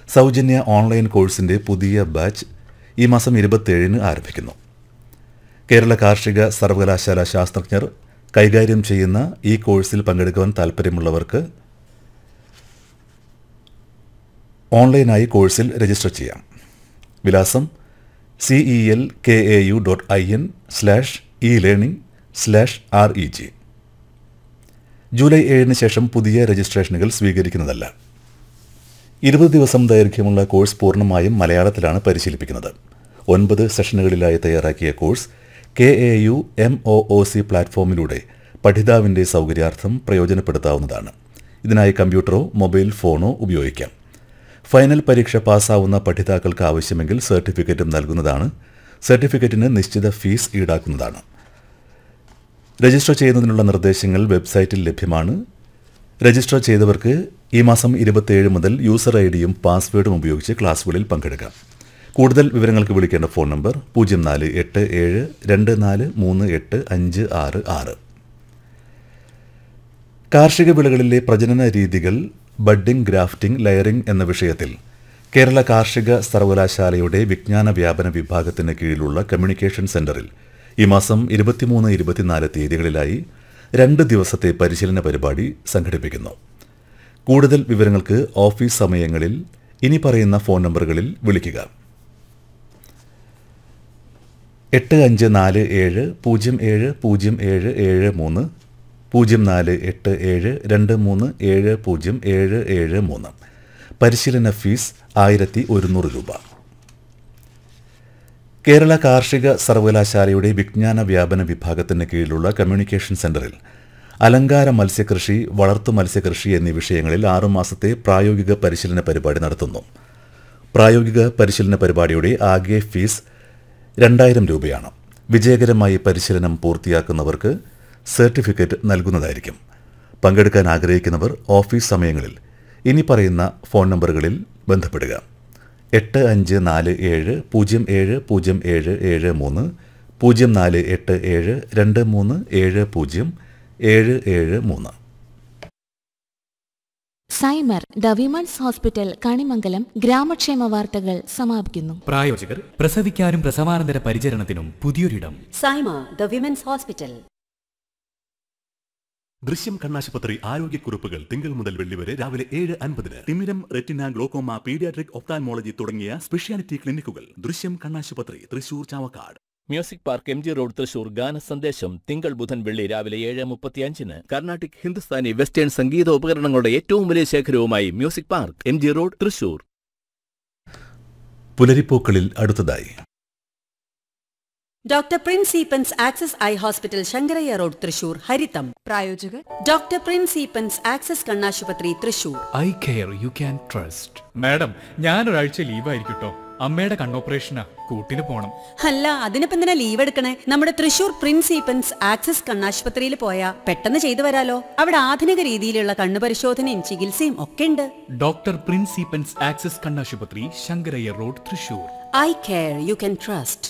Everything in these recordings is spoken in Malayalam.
സൗജന്യ ഓൺലൈൻ കോഴ്സിന്റെ പുതിയ ബാച്ച് ഈ മാസം ഇരുപത്തിയേഴിന് ആരംഭിക്കുന്നു കേരള കാർഷിക സർവകലാശാല ശാസ്ത്രജ്ഞർ കൈകാര്യം ചെയ്യുന്ന ഈ കോഴ്സിൽ പങ്കെടുക്കുവാൻ താൽപ്പര്യമുള്ളവർക്ക് ഓൺലൈനായി കോഴ്സിൽ രജിസ്റ്റർ ചെയ്യാം വിലാസം CE L K A U dot I N slash E learning slash R E G July ഏഴിന് ശേഷം പുതിയ രജിസ്ട്രേഷനുകൾ സ്വീകരിക്കുന്നതല്ല ഇരുപത് ദിവസം ദൈർഘ്യമുള്ള കോഴ്സ് പൂർണ്ണമായും മലയാളത്തിലാണ് പരിശീലിപ്പിക്കുന്നത് ഒൻപത് സെഷനുകളിലായി തയ്യാറാക്കിയ course K A U M O O C പ്ലാറ്റ്ഫോമിലൂടെ പഠിതാവിൻ്റെ സൗകര്യാർത്ഥം പ്രയോജനപ്പെടുത്താവുന്നതാണ് ഇതിനായി കമ്പ്യൂട്ടറോ മൊബൈൽ ഫോണോ ഉപയോഗിക്കാം ഫൈനൽ പരീക്ഷ പാസ്സാവുന്ന പഠിതാക്കൾക്ക് ആവശ്യമെങ്കിൽ സർട്ടിഫിക്കറ്റും നൽകുന്നതാണ് സർട്ടിഫിക്കറ്റിന് നിശ്ചിത ഫീസ് ഈടാക്കുന്നതാണ് രജിസ്റ്റർ ചെയ്യുന്നതിനുള്ള നിർദ്ദേശങ്ങൾ വെബ്സൈറ്റിൽ ലഭ്യമാണ് രജിസ്റ്റർ ചെയ്തവർക്ക് ഈ മാസം ഇരുപത്തിയേഴ് മുതൽ യൂസർ ഐ ഡിയും പാസ്വേഡും ഉപയോഗിച്ച് ക്ലാസുകളിൽ പങ്കെടുക്കാം കൂടുതൽ വിവരങ്ങൾക്ക് വിളിക്കേണ്ട ഫോൺ നമ്പർ പൂജ്യം നാല് എട്ട് ഏഴ് രണ്ട് നാല് മൂന്ന് എട്ട് അഞ്ച് ആറ് ആറ് കാർഷിക വിളകളിലെ പ്രജനന രീതികൾ ബഡ്ഡിംഗ് ഗ്രാഫ്റ്റിംഗ് ലെയറിംഗ് എന്ന വിഷയത്തിൽ കേരള കാർഷിക സർവകലാശാലയുടെ വിജ്ഞാന വ്യാപന വിഭാഗത്തിന് കീഴിലുള്ള കമ്മ്യൂണിക്കേഷൻ സെന്ററിൽ ഈ മാസം ഇരുപത്തിമൂന്ന് ഇരുപത്തിനാല് തീയതികളിലായി രണ്ട് ദിവസത്തെ പരിശീലന പരിപാടി സംഘടിപ്പിക്കുന്നു കൂടുതൽ വിവരങ്ങൾക്ക് ഓഫീസ് സമയങ്ങളിൽ ഇനി പറയുന്ന ഫോൺ നമ്പറുകളിൽ വിളിക്കുക എട്ട് അഞ്ച് നാല് ഏഴ് പൂജ്യം ഏഴ് പൂജ്യം ഏഴ് ഏഴ് മൂന്ന് പൂജ്യം നാല് എട്ട് ഏഴ് രണ്ട് മൂന്ന് ഏഴ് പൂജ്യം ഏഴ് ഏഴ് മൂന്ന് പരിശീലന ഫീസ് ആയിരത്തി ഒരുന്നൂറ് രൂപ കേരള കാർഷിക സർവകലാശാലയുടെ വിജ്ഞാന വ്യാപന വിഭാഗത്തിന് കീഴിലുള്ള കമ്മ്യൂണിക്കേഷൻ സെന്ററിൽ അലങ്കാര മത്സ്യകൃഷി വളർത്തു മത്സ്യകൃഷി എന്നീ വിഷയങ്ങളിൽ ആറുമാസത്തെ പ്രായോഗിക പരിശീലന പരിപാടി നടത്തുന്നു പ്രായോഗിക പരിശീലന പരിപാടിയുടെ ആകെ ഫീസ് രണ്ടായിരം രൂപയാണ് വിജയകരമായി പരിശീലനം പൂർത്തിയാക്കുന്നവർക്ക് സർട്ടിഫിക്കറ്റ് നൽകുന്നതായിരിക്കും പങ്കെടുക്കാൻ ആഗ്രഹിക്കുന്നവർ ഓഫീസ് സമയങ്ങളിൽ ഇനി പറയുന്ന ഫോൺ നമ്പറുകളിൽ ബന്ധപ്പെടുക എട്ട് അഞ്ച് നാല് ഏഴ് പൂജ്യം ഏഴ് പൂജ്യം ഏഴ് ഏഴ് മൂന്ന് പൂജ്യം നാല് എട്ട് ഏഴ് രണ്ട് മൂന്ന് ഏഴ് പൂജ്യം ഏഴ് ഏഴ് മൂന്ന് Saimar the women's hospital Kanimangalam ഗ്രാമക്ഷേമ വാർത്തകൾ സമാപിക്കുന്നു പ്രായോജകർ പ്രസവിക്കാനും പ്രസവാനന്തര പരിചരണത്തിനും പുതിയൊരിടം Saima the women's hospital Drishyam കണ്ണാശുപത്രി ആരോഗ്യക്കുറിപ്പുകൾ തിങ്കൾ മുതൽ വെള്ളി വരെ രാവിലെ ഏഴ് അൻപതിന് തിമിരം റെറ്റിന ഗ്ലോക്കോമ പീഡിയാട്രിക് ഒപ്താൻമോളജി തുടങ്ങിയ സ്പെഷ്യാലിറ്റി ക്ലിനിക്കുകൾ ദൃശ്യം കണ്ണാശുപത്രി Thrissur Chavakkad music park M G road Thrissur ഗാന സന്ദേശം തിങ്കൾ ബുധൻ വെള്ളി രാവിലെ ഏഴ് മുപ്പത്തിയഞ്ചിന് കർണാട്ടിക് ഹിന്ദുസ്ഥാനി വെസ്റ്റേൺ സംഗീത ഉപകരണങ്ങളുടെ ഏറ്റവും വലിയ ശേഖരവുമായി music park M G road Thrissur പുലരിപ്പൂക്കളിൽ അടുത്തതായി doctor Prince Eapen's Access eye hospital Shankaraiah road Thrissur Haritham പ്രായോജകർ ഡോക്ടർ പ്രിൻസ് ഈപ്പൻസ് ആക്സസ് കണ്ണാശുപത്രി Thrissur eye care you can trust madam ഞാനൊരാഴ്ച ലീവായിരിക്കും കേട്ടോ അമ്മയുടെ കണ്ണോപ്പറേഷനാ കൂട്ടിന് പോണം അല്ല അതിനിപ്പോ എന്തിനാ ലീവ് എടുക്കണേ നമ്മുടെ തൃശൂർ പ്രിൻസ് ഈപ്പൻസ് ആക്സസ് കണ്ണാശുപത്രിയിൽ പോയാ പെട്ടെന്ന് ചെയ്തു വരാലോ അവിടെ ആധുനിക രീതിയിലുള്ള കണ്ണു പരിശോധനയും ചികിത്സയും ഒക്കെ ഉണ്ട് ഡോക്ടർ പ്രിൻസിപ്പൻസ് ആക്സസ് കണ്ണാശുപത്രി Sankarayya road Thrissur eye care you can trust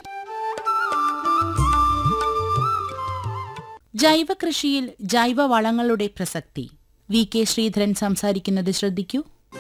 ജൈവ കൃഷിയിൽ ജൈവ വളങ്ങളുടെ പ്രസക്തി വി കെ ശ്രീധരൻ സംസാരിക്കുന്നത് ശ്രദ്ധിക്കൂ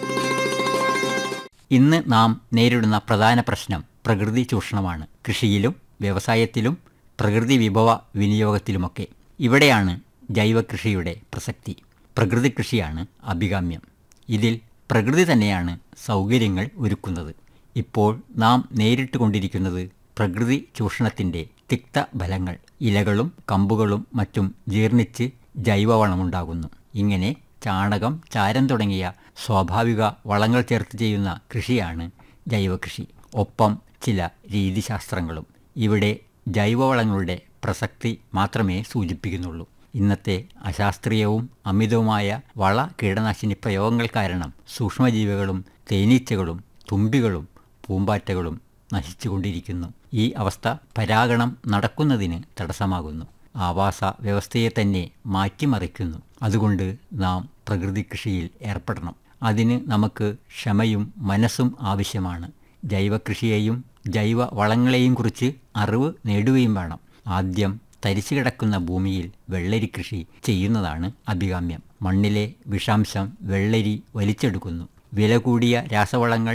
ഇന്ന് നാം നേരിടുന്ന പ്രധാന പ്രശ്നം പ്രകൃതി ചൂഷണമാണ് കൃഷിയിലും വ്യവസായത്തിലും പ്രകൃതി വിഭവ വിനിയോഗത്തിലുമൊക്കെ ഇവിടെയാണ് ജൈവ കൃഷിയുടെ പ്രസക്തി പ്രകൃതി കൃഷിയാണ് അഭികാമ്യം ഇതിൽ പ്രകൃതി തന്നെയാണ് സൗകര്യങ്ങൾ ഒരുക്കുന്നത് ഇപ്പോൾ നാം നേരിട്ട് കൊണ്ടിരിക്കുന്നത് പ്രകൃതി ചൂഷണത്തിൻ്റെ തിക്ത ഫലങ്ങൾ ഇലകളും കമ്പുകളും മറ്റും ജീർണിച്ച് ജൈവവളമുണ്ടാകുന്നു ഇങ്ങനെ ചാണകം ചാരം തുടങ്ങിയ സ്വാഭാവിക വളങ്ങൾ ചേർത്ത് ചെയ്യുന്ന കൃഷിയാണ് ജൈവകൃഷി ഒപ്പം ചില രീതിശാസ്ത്രങ്ങളും ഇവിടെ ജൈവവളങ്ങളുടെ പ്രസക്തി മാത്രമേ സൂചിപ്പിക്കുന്നുള്ളൂ ഇന്നത്തെ അശാസ്ത്രീയവും അമിതവുമായ വള കീടനാശിനി പ്രയോഗങ്ങൾ കാരണം സൂക്ഷ്മജീവികളും തേനീച്ചകളും തുമ്പികളും പൂമ്പാറ്റകളും നശിച്ചുകൊണ്ടിരിക്കുന്നു ഈ അവസ്ഥ പരാഗണം നടക്കുന്നതിന് തടസ്സമാകുന്നു ആവാസ വ്യവസ്ഥയെ തന്നെ മാറ്റിമറിക്കുന്നു അതുകൊണ്ട് നാം പ്രകൃതി കൃഷിയിൽ ഏർപ്പെടണം അതിന് നമുക്ക് ക്ഷമയും മനസ്സും ആവശ്യമാണ് ജൈവകൃഷിയെയും ജൈവ വളങ്ങളെയും കുറിച്ച് അറിവ് നേടുകയും വേണം ആദ്യം തരിച്ചു കിടക്കുന്ന ഭൂമിയിൽ വെള്ളരി കൃഷി ചെയ്യുന്നതാണ് അഭികാമ്യം മണ്ണിലെ വിഷാംശം വെള്ളരി വലിച്ചെടുക്കുന്നു വില കൂടിയ രാസവളങ്ങൾ